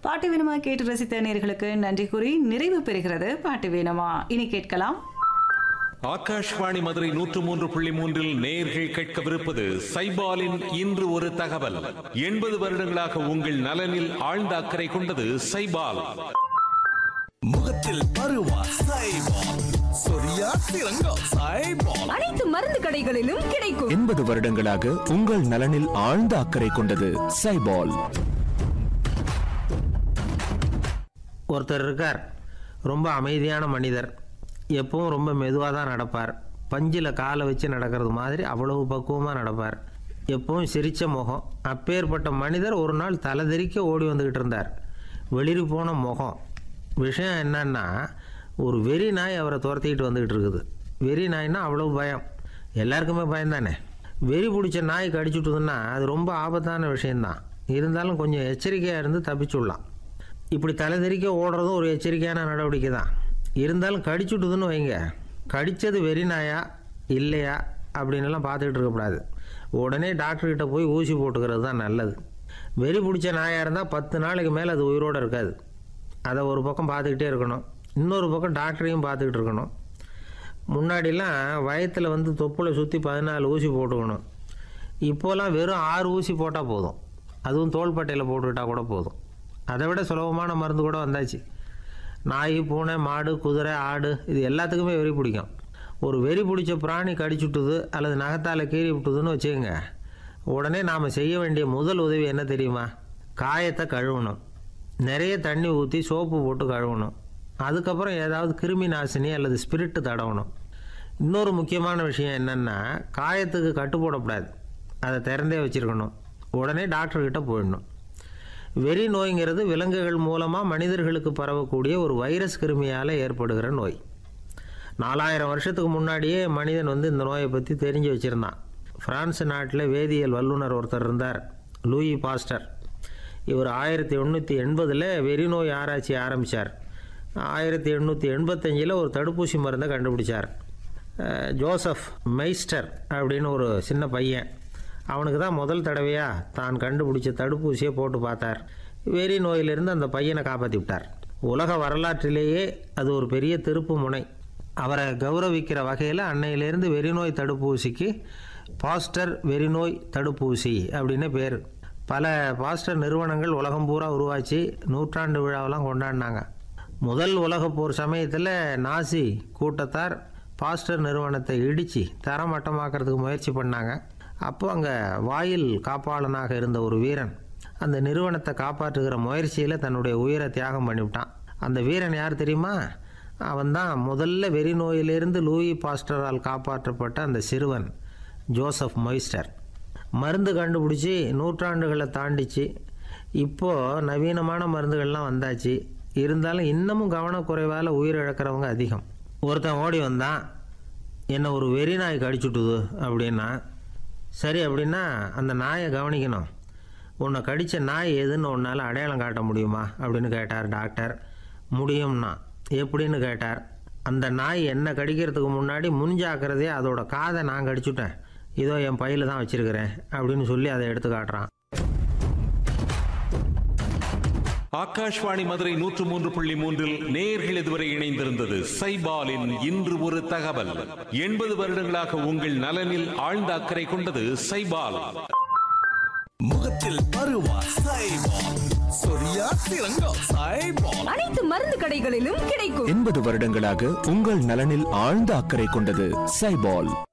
பாட்டு வேணுமா கேட்டு ரசித்த நேர்களுக்கு நன்றி கூறி நிறைவு பெறுகிறது பாட்டு வேணுமா இனி கேட்கலாம் ஆகாஷ்வாணி மதுரை நூற்று மூன்று புள்ளி மூன்றில் நேர்கள் கேட்கவிருப்பது சைபாலின் இன்று ஒரு தகவல் எண்பது வருடங்களாக உங்கள் நலனில் ஆழ்ந்த அக்கறை கொண்டது சைபால் முகத்தில் பருவா சைபால் சொரியா சிறங்கோ சைபால் அனைத்து மருந்து கடைகளிலும் கிடைக்கும் எண்பது வருடங்களாக உங்கள் நலனில் ஆழ்ந்த அக்கறை கொண்டது சைபால் ஒருத்தர் இருக்கார் ரொம்ப அமைதியான மனிதர் எப்பவும் ரொம்ப மெதுவாக தான் நடப்பார் பஞ்சில் காலை வச்சு நடக்கிறது மாதிரி அவ்வளவு பக்குவமாக நடப்பார் எப்பவும் சிரித்த முகம் அப்பேற்பட்ட மனிதர் ஒரு நாள் தலைதெறிக்க ஓடி வந்துக்கிட்டு இருந்தார் வெளிரி போன முகம் விஷயம் என்னன்னா ஒரு வெறி நாய் அவரை துரத்திக்கிட்டு வந்துக்கிட்டு இருக்குது வெறி நாய்னா அவ்வளோ பயம் எல்லாருக்குமே பயம்தானே வெறி பிடிச்ச நாய் கடிச்சுட்டுதுன்னா அது ரொம்ப ஆபத்தான விஷயம்தான் இருந்தாலும் கொஞ்சம் எச்சரிக்கையாக இருந்து தப்பிச்சுடலாம் இப்படி தலைதெறிக்க ஓடுறதும் ஒரு எச்சரிக்கையான நடவடிக்கை தான் இருந்தாலும் கடிச்சுட்டுதுன்னு வைங்க கடித்தது வெறி நாயா இல்லையா அப்படின்னுலாம் பார்த்துக்கிட்டு இருக்கக்கூடாது உடனே டாக்டர்கிட்ட போய் ஊசி போட்டுக்கிறது தான் நல்லது வெறி பிடிச்ச நாயாக இருந்தால் பத்து நாளைக்கு மேலே அது உயிரோடு இருக்காது அதை ஒரு பக்கம் பார்த்துக்கிட்டே இருக்கணும் இன்னொரு பக்கம் டாக்டரையும் பார்த்துக்கிட்டு இருக்கணும் முன்னாடிலாம் வயத்தில் வந்து தொப்புளை சுற்றி பதினாலு ஊசி போட்டுக்கணும் இப்போலாம் வெறும் ஆறு ஊசி போட்டால் போதும் அதுவும் தோள்பட்டையில் போட்டுக்கிட்டா கூட போதும் அதை விட சுலபமான மருந்து கூட வந்தாச்சு நாய் பூனை மாடு குதிரை ஆடு இது எல்லாத்துக்குமே வெறி பிடிக்கும் ஒரு வெறி பிடிச்ச பிராணி கடிச்சுட்டுது அல்லது நகத்தால் கீறி விட்டுதுன்னு வச்சுக்கோங்க உடனே நாம் செய்ய வேண்டிய முதல் உதவி என்ன தெரியுமா காயத்தை கழுவணும் நிறைய தண்ணி ஊற்றி சோப்பு போட்டு கழுவணும் அதுக்கப்புறம் ஏதாவது கிருமி நாசினி அல்லது ஸ்பிரிட்டு தடவணும் இன்னொரு முக்கியமான விஷயம் என்னென்னா காயத்துக்கு கட்டு போடக்கூடாது அதை திறந்தே வச்சுருக்கணும் உடனே டாக்டர்கிட்ட போயிடணும் வெறி நோய்ங்கிறது விலங்குகள் மூலமாக மனிதர்களுக்கு பரவக்கூடிய ஒரு வைரஸ் கிருமியால் ஏற்படுகிற நோய் நாலாயிரம் வருஷத்துக்கு முன்னாடியே மனிதன் வந்து இந்த நோயை பற்றி தெரிஞ்சு வச்சுருந்தான் பிரான்ஸ் நாட்டில் வேதியியல் வல்லுனர் ஒருத்தர் இருந்தார் லூயி பாஸ்டர் இவர் ஆயிரத்தி எண்ணூற்றி எண்பதில் வெறி நோய் ஆராய்ச்சி ஆரம்பித்தார் ஆயிரத்தி எண்ணூற்றி எண்பத்தஞ்சில் ஒரு தடுப்பூசி மருந்தை கண்டுபிடிச்சார் அஹ், ஜோசப் மெய்ஸ்டர் அப்படின்னு ஒரு சின்ன பையன் அவனுக்கு தான் முதல் தடவையாக தான் கண்டுபிடிச்ச தடுப்பூசியை போட்டு பார்த்தார் வெறி நோயிலிருந்து அந்த பையனை காப்பாற்றி விட்டார் உலக வரலாற்றிலேயே அது ஒரு பெரிய திருப்பு முனை அவரை கௌரவிக்கிற வகையில் அன்னையிலேருந்து வெறிநோய் தடுப்பூசிக்கு பாஸ்டர் வெறிநோய் தடுப்பூசி அப்படின்னு பேர் பல பாஸ்டர் நிறுவனங்கள் உலகம் பூரா உருவாச்சு நூற்றாண்டு விழாவெல்லாம் கொண்டாடினாங்க முதல் உலகப் போர் சமயத்தில் நாசி கூட்டத்தார் பாஸ்டர் நிறுவனத்தை இடித்து தரமட்டமாக்கிறதுக்கு முயற்சி பண்ணாங்க அப்போ அங்கே வாயில் காப்பாளனாக இருந்த ஒரு வீரன் அந்த நிறுவனத்தை காப்பாற்றுகிற முயற்சியில் தன்னுடைய உயிரை தியாகம் பண்ணிவிட்டான் அந்த வீரன் யார் தெரியுமா அவன்தான் முதல்ல வெறி நோயிலிருந்து லூயி பாஸ்டரால் காப்பாற்றப்பட்ட அந்த சிறுவன் ஜோசப் மொய்ஸ்டர் மருந்து கண்டுபிடிச்சி நூற்றாண்டுகளை தாண்டிச்சு இப்போது நவீனமான மருந்துகள்லாம் வந்தாச்சு இருந்தாலும் இன்னமும் கவனக்குறைவால் உயிரிழக்கிறவங்க அதிகம் ஒருத்தன் ஓடி வந்தான் என்னை ஒரு வெறி நாய் கடிச்சுட்டுது அப்படின்னா சரி அப்படின்னா அந்த நாயை கவனிக்கணும் உன்னை கடித்த நாய் எதுன்னு உன்னால் அடையாளம் காட்ட முடியுமா அப்படின்னு கேட்டார் டாக்டர் முடியும்னா எப்படின்னு கேட்டார் அந்த நாய் என்னை கடிக்கிறதுக்கு முன்னாடி முன்ஜாக்கிரதையே அதோட காதை நான் கடிச்சுட்டேன் இதோ என் பையில் தான் வச்சிருக்கிறேன் அப்படின்னு சொல்லி அதை எடுத்து காட்டுறான் ஆகாஷ்வாணி மதுரை நூற்று மூன்று புள்ளி மூன்றில் நேர்கள் இதுவரை இணைந்திருந்தது சைபாலின் இன்று ஒரு தகவல் எண்பது வருடங்களாக உங்கள் நலனில் ஆழ்ந்த அக்கறை கொண்டது சைபால் முகத்தில் பருவா சைபால் சொரியா சிறங்கோ சைபால் அனைத்து மருந்து கடைகளிலும் கிடைக்கும் எண்பது வருடங்களாக உங்கள் நலனில் ஆழ்ந்த அக்கறை கொண்டது சைபால்